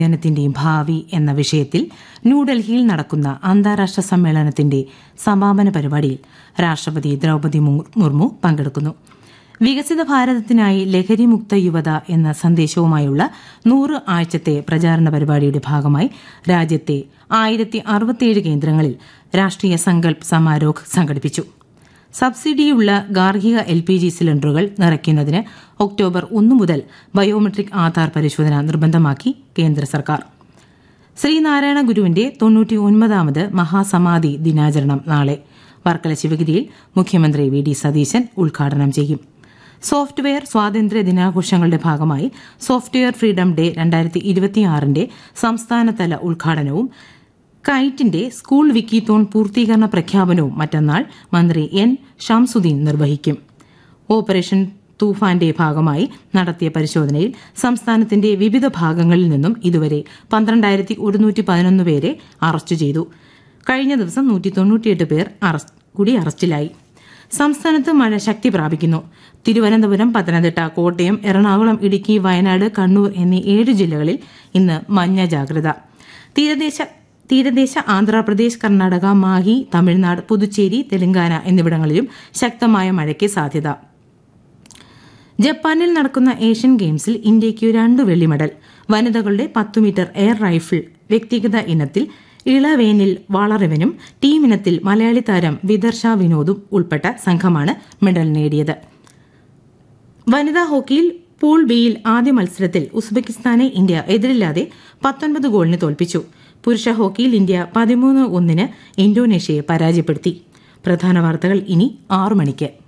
ജനത്തിന്റെയും ഭാവി എന്ന വിഷയത്തിൽ ന്യൂഡൽഹിയിൽ നടക്കുന്ന അന്താരാഷ്ട്ര സമ്മേളനത്തിന്റെ സമാപന പരിപാടിയിൽ രാഷ്ട്രപതി ദ്രൌപദി മുർമു പങ്കെടുക്കുന്നു വികസിത ഭാരതത്തിനായി ലഹരിമുക്ത യുവത എന്ന സന്ദേശവുമായുള്ള നൂറ് ആഴ്ചത്തെ പ്രചാരണ പരിപാടിയുടെ ഭാഗമായി രാജ്യത്തെ ആയിരത്തി അറുപത്തിയേഴ് കേന്ദ്രങ്ങളിൽ രാഷ്ട്രീയ സങ്കൽപ് സമാരോഹ് സംഘടിപ്പിച്ചു സബ്സിഡിയുള്ള ഗാർഹിക എൽ പി ജി സിലിണ്ടറുകൾ നിറയ്ക്കുന്നതിന് ഒക്ടോബർ ഒന്ന് മുതൽ ബയോമെട്രിക് ആധാർ പരിശോധന നിർബന്ധമാക്കി കേന്ദ്ര സർക്കാർ ശ്രീനാരായണ ഗുരുവിന്റെ തൊണ്ണൂറ്റി ഒൻപതാമത് മഹാസമാധി ദിനാചരണം നാളെ വർക്കല ശിവഗിരിയിൽ മുഖ്യമന്ത്രി വി ഡി സതീശൻ ഉദ്ഘാടനം ചെയ്യും സോഫ്റ്റ്വെയർ സ്വാതന്ത്ര്യ ദിനാഘോഷങ്ങളുടെ ഭാഗമായി സോഫ്റ്റ്വെയർ ഫ്രീഡം ഡേ രണ്ടായിരത്തി ഇരുപത്തിയാറിന്റെ സംസ്ഥാനതല ഉദ്ഘാടനവും കൈറ്റിന്റെ സ്കൂൾ വിക്കിത്തോൺ പൂർത്തീകരണ പ്രഖ്യാപനവും മറ്റന്നാൾ മന്ത്രി എൻ ഷംസുദ്ദീൻ നിർവഹിക്കും ഓപ്പറേഷൻ തൂഫാന്റെ ഭാഗമായി നടത്തിയ പരിശോധനയിൽ സംസ്ഥാനത്തിന്റെ വിവിധ ഭാഗങ്ങളിൽ നിന്നും ഇതുവരെ പന്ത്രണ്ടായിരത്തി ഒരുന്നൂറ്റി പതിനൊന്ന് പേരെ അറസ്റ്റ് ചെയ്തു കഴിഞ്ഞ ദിവസം നൂറ്റി തൊണ്ണൂറ്റിയെട്ട് പേർ കൂടി അറസ്റ്റിലായി സംസ്ഥാനത്ത് മഴ ശക്തി പ്രാപിക്കുന്നു തിരുവനന്തപുരം പത്തനംതിട്ട കോട്ടയം എറണാകുളം ഇടുക്കി വയനാട് കണ്ണൂർ എന്നീ ഏഴ് ജില്ലകളിൽ ഇന്ന് മഞ്ഞ ജാഗ്രത തീരദേശ തീരദേശ ആന്ധ്രാപ്രദേശ് കർണാടക മാഹി തമിഴ്നാട് പുതുച്ചേരി തെലങ്കാന എന്നിവിടങ്ങളിലും ശക്തമായ മഴയ്ക്ക് സാധ്യത ജപ്പാനിൽ നടക്കുന്ന ഏഷ്യൻ ഗെയിംസിൽ ഇന്ത്യയ്ക്ക് രണ്ട് വെള്ളി മെഡൽ വനിതകളുടെ പത്ത് മീറ്റർ എയർ റൈഫിൾ വ്യക്തിഗത ഇനത്തിൽ ഇളവേനിൽ വളറിവനും ടീം ഇനത്തിൽ മലയാളി താരം വിദർശ വിനോദും ഉൾപ്പെട്ട സംഘമാണ് മെഡൽ നേടിയത് വനിതാ ഹോക്കിയിൽ പൂൾ ബിയിൽ ആദ്യ മത്സരത്തിൽ ഉസ്ബെക്കിസ്ഥാനെ ഇന്ത്യ എതിരില്ലാതെ പത്തൊൻപത് ഗോളിന് തോൽപ്പിച്ചു പുരുഷ ഹോക്കിയിൽ ഇന്ത്യ പതിമൂന്ന് ഒന്നിന് ഇന്തോനേഷ്യയെ പരാജയപ്പെടുത്തി പ്രധാന വാർത്തകൾ ഇനി ആറു മണിക്ക്